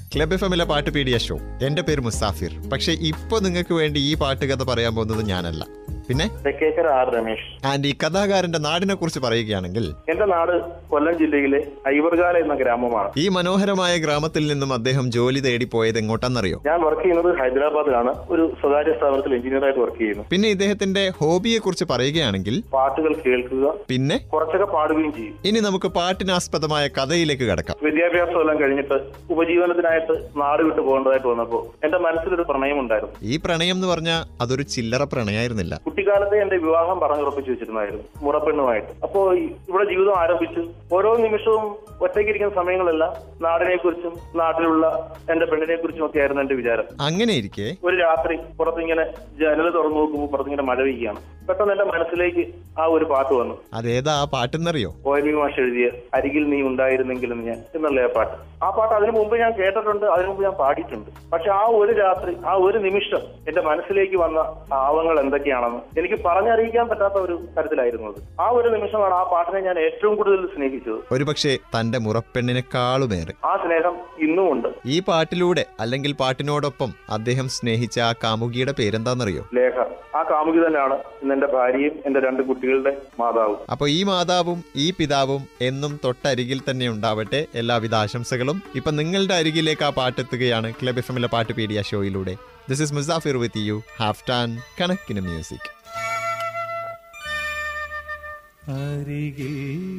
club F എമ്മിലെ പാട്ട് pedia show എന്റെ പേര് മുസാഫിർ പക്ഷെ ഇപ്പൊ നിങ്ങൾക്ക് വേണ്ടി ഈ പാട്ടുകഥ പറയാൻ പോകുന്നത് ഞാനല്ല പിന്നെ തെക്കേക്കര ആർ രമേശ് ആൻഡ് ഈ കഥാകാരന്റെ നാടിനെ കുറിച്ച് പറയുകയാണെങ്കിൽ എന്റെ നാട് കൊല്ലം ജില്ലയിലെ ഐവർകാല എന്ന ഗ്രാമമാണ് ഈ മനോഹരമായ ഗ്രാമത്തിൽ നിന്നും അദ്ദേഹം ജോലി തേടി പോയത് എങ്ങോട്ടാണെന്നറിയോ ഞാൻ വർക്ക് ചെയ്യുന്നത് ഹൈദരാബാദിലാണ് ഒരു സ്വകാര്യ സ്ഥാപനത്തിൽ എഞ്ചിനീയറായിട്ട് വർക്ക് ചെയ്യുന്നു പിന്നെ ഇദ്ദേഹത്തിന്റെ ഹോബിയെ കുറിച്ച് പറയുകയാണെങ്കിൽ പാട്ടുകൾ കേൾക്കുക പിന്നെ കുറച്ചൊക്കെ പാടുകയും ചെയ്യും ഇനി നമുക്ക് പാട്ടിനാസ്പദമായ കഥയിലേക്ക് കടക്കാം വിദ്യാഭ്യാസം എല്ലാം കഴിഞ്ഞിട്ട് ഉപജീവനത്തിനായിട്ട് നാട് വിട്ടു പോകേണ്ടതായിട്ട് വന്നപ്പോൾ എന്റെ മനസ്സിലൊരു പ്രണയം ഉണ്ടായിരുന്നു ഈ പ്രണയം എന്ന് പറഞ്ഞാൽ അതൊരു ചില്ലറ പ്രണയമായിരുന്നില്ല കുട്ടിക്കാലത്തെ എന്റെ വിവാഹം പറഞ്ഞുറപ്പിച്ചു വെച്ചിരുന്നായിരുന്നു മുറപ്പെണ്ണുമായിട്ട് അപ്പോ ഈ- ഇവിടെ ജീവിതം ആരംഭിച്ചു ഓരോ നിമിഷവും ഒറ്റയ്ക്കിരിക്കുന്ന സമയങ്ങളെല്ലാം നാടിനെ കുറിച്ചും നാട്ടിലുള്ള എന്റെ പെണ്ണിനെ കുറിച്ചും ഒക്കെ ആയിരുന്നു എന്റെ വിചാരം അങ്ങനെ ഇരിക്കെ ഒരു രാത്രി പുറത്തിങ്ങനെ ജനൽ തുറന്നു നോക്കുമ്പോൾ പുറത്തിങ്ങനെ മഴ പെയ്യുകയാണ് പെട്ടെന്ന് എന്റെ മനസ്സിലേക്ക് ആ ഒരു പാട്ട് വന്നു അതേതാ ആ പാട്ടെന്നറിയോ ഒ എം വി മാഷ് എഴുതിയ അരികിൽ നീ ഉണ്ടായിരുന്നെങ്കിലും ഞാൻ എന്നുള്ള ആ പാട്ട് ആ പാട്ട് അതിനു മുമ്പ് ഞാൻ കേട്ടിട്ടുണ്ട് അതിനു മുമ്പ് ഞാൻ പാടിയിട്ടുണ്ട് പക്ഷെ ആ ഒരു രാത്രി ആ ഒരു നിമിഷം എന്റെ മനസ്സിലേക്ക് വന്ന ഭാവങ്ങൾ എന്തൊക്കെയാണെന്ന് എനിക്ക് പറഞ്ഞറിയിക്കാൻ പറ്റാത്ത ഒരു തരത്തിലായിരുന്നു അത് ആ ഒരു നിമിഷമാണ് ആ പാട്ടിനെ ഞാൻ ഏറ്റവും കൂടുതൽ സ്നേഹിച്ചത് ഒരുപക്ഷെ തന്റെ മുറപ്പെണ്ണിനെക്കാളുമേറെ ആ സ്നേഹം ഇന്നും ഉണ്ട് ഈ പാട്ടിലൂടെ അല്ലെങ്കിൽ പാട്ടിനോടൊപ്പം അദ്ദേഹം സ്നേഹിച്ച ആ കാമുകിയുടെ പേരെന്താണെന്നറിയോ ലേഖ ആ കാമുകി തന്നെയാണ് ഇന്ന് എന്റെ ഭാര്യയും എന്റെ രണ്ട് കുട്ടികളുടെ മാതാവും അപ്പൊ ഈ മാതാവും ഈ പിതാവും എന്നും തൊട്ടരികിൽ തന്നെ ഉണ്ടാവട്ടെ എല്ലാവിധ ആശംസകളും ഇപ്പൊ നിങ്ങളുടെ അരികിലേക്ക് ആ പാട്ടെത്തുകയാണ് ക്ലബ് എഫ് എമ്മിലെ പാട്ട് പീഡിയ ഷോയിലൂടെ this is Musafir with you half ton കണക്കിന് മ്യൂസിക് അരികിൽ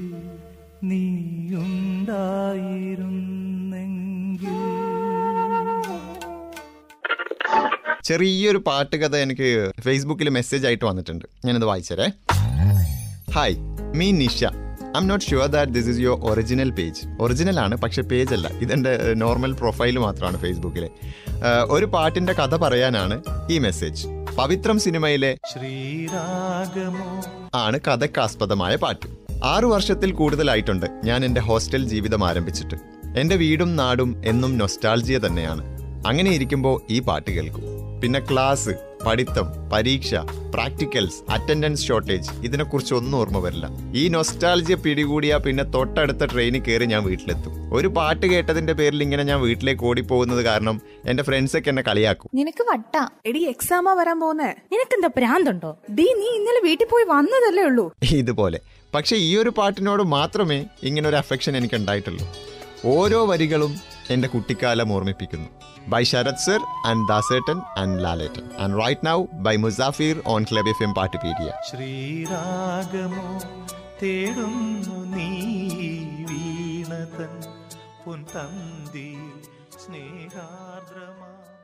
നീയുണ്ടായിരുന്നെങ്കിൽ ചെറിയൊരു പാട്ടുകഥ എനിക്ക് ഫേസ്ബുക്കിൽ മെസ്സേജ് ആയിട്ട് വന്നിട്ടുണ്ട് ഞാനത് വായിച്ചരേ hi me Nisha I am not sure that this is your original page original ആണ് പക്ഷെ പേജ് അല്ല ഇതെൻ്റെ നോർമൽ പ്രൊഫൈൽ മാത്രമാണ് ഫേസ്ബുക്കിലെ ഏഹ്, ഒരു പാട്ടിൻ്റെ കഥ പറയാനാണ് ഈ മെസ്സേജ് പവിത്രം സിനിമയിലെ ശ്രീരാഗമോ ആണ് കഥക്കാസ്പദമായ പാട്ട് ആറു വർഷത്തിൽ കൂടുതലായിട്ടുണ്ട് ഞാൻ എൻ്റെ ഹോസ്റ്റൽ ജീവിതം ആരംഭിച്ചിട്ട് എൻ്റെ വീടും നാടും എന്നും നൊസ്റ്റാൾജിയ തന്നെയാണ് അങ്ങനെ ഇരിക്കുമ്പോൾ ഈ പാട്ട് കേൾക്കും പിന്നെ ക്ലാസ് പഠിത്തം പരീക്ഷ പ്രാക്ടിക്കൽസ് അറ്റൻഡൻസ് ഷോർട്ടേജ് ഇതിനെക്കുറിച്ച് ഒന്നും ഓർമ്മ വരില്ല ഈ നൊസ്റ്റാൾജിയ പിടികൂടിയാ പിന്നെ തൊട്ടടുത്ത ട്രെയിനിൽ കയറി ഞാൻ വീട്ടിലെത്തും ഒരു പാട്ട് കേട്ടതിന്റെ പേരിൽ ഇങ്ങനെ ഞാൻ വീട്ടിലേക്ക് ഓടിപ്പോകുന്നത് കാരണം എൻ്റെ ഫ്രണ്ട്സൊക്കെ എന്നെ കളിയാക്കും നിനക്ക് വട്ടാ എടി എക്സാമാ വരാൻ പോന്നേ നിനക്കെന്താ പ്രാന്തുണ്ടോ ഡീ നീ ഇന്നലെ വീട്ടിൽ പോയി വന്നതല്ലേ ഉള്ളൂ ഇതുപോലെ പക്ഷെ ഈ ഒരു പാട്ടിനോട് മാത്രമേ ഇങ്ങനെ ഒരു അഫെക്ഷൻ എനിക്ക് ഉണ്ടായിട്ടുള്ളൂ ഓരോ വരികളും എൻ്റെ കുട്ടിക്കാലം ഓർമ്മിപ്പിക്കുന്നു ബൈ ശരത് സർ ആൻഡ് ദാസേട്ടൻ ആൻഡ് ലാലേട്ടൻ and right now by Musafir on club F M പാട്ട് പീഡിയ ശ്രീരാഗമോ തേടുന്നു നീ വീണതൻ പൊൻതന്തിയിൽ സ്നേഹാർദ്രമാ